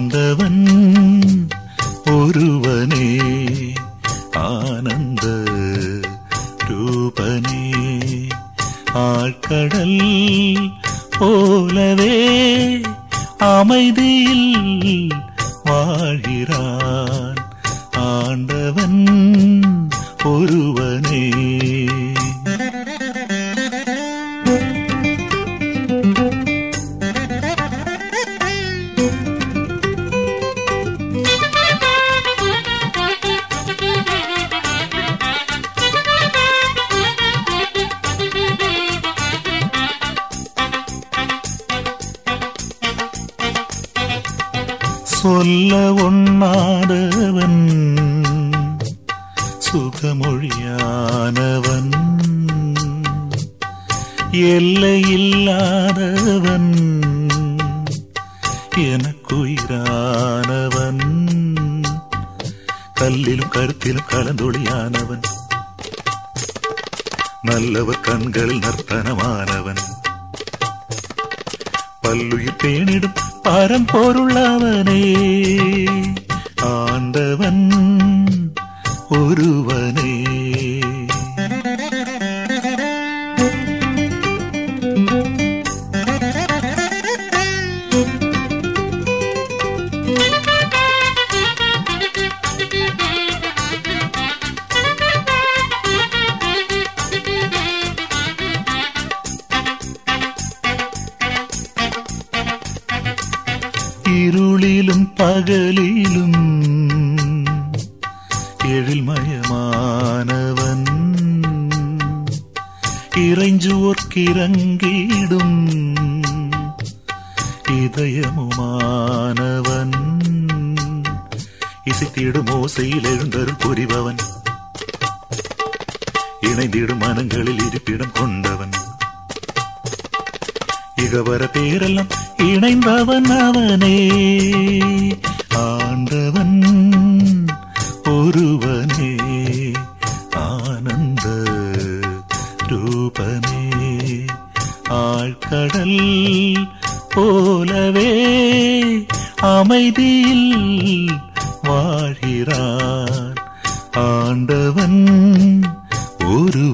ஆண்டவன் ஒருவனே ஆனந்த ரூபனே ஆழ்கடல் போலவே அமைதியில் வாழ்கிறான் ஆண்டவன் ஒருவனே சொல்ல ஒண்ணாதவன் சுகமொழியானவன் எல்லையில்லாதவன் எனக்குயிரானவன் கல்லிலும் கருத்திலும் கலந்தொழியானவன் நல்லவர் கண்களில் நர்த்தனமானவன் பல்லுயிர் பேணிடும் பரம்பொருளவனே ஆண்டவன் ஒருவனே இருளிலும் பகலிலும் எழில்மயமானவன் இறைஞ்சுவோர்க்கிறங்கிடும் இதயமுமானவன் இசைத்திடும் ஓசையில் எழுந்தருள் புரிபவன் இணைந்திடும் மனங்களில் இருப்பிடம் கொண்டவன் இகவர பேரெல்லாம் இணைந்தவன் அவனே ஆண்டவன் ஒருவனே ஆனந்த ரூபனே ஆழ்கடல் போலவே அமைதியில் வாழ்கிறான் ஆண்டவன் ஒரு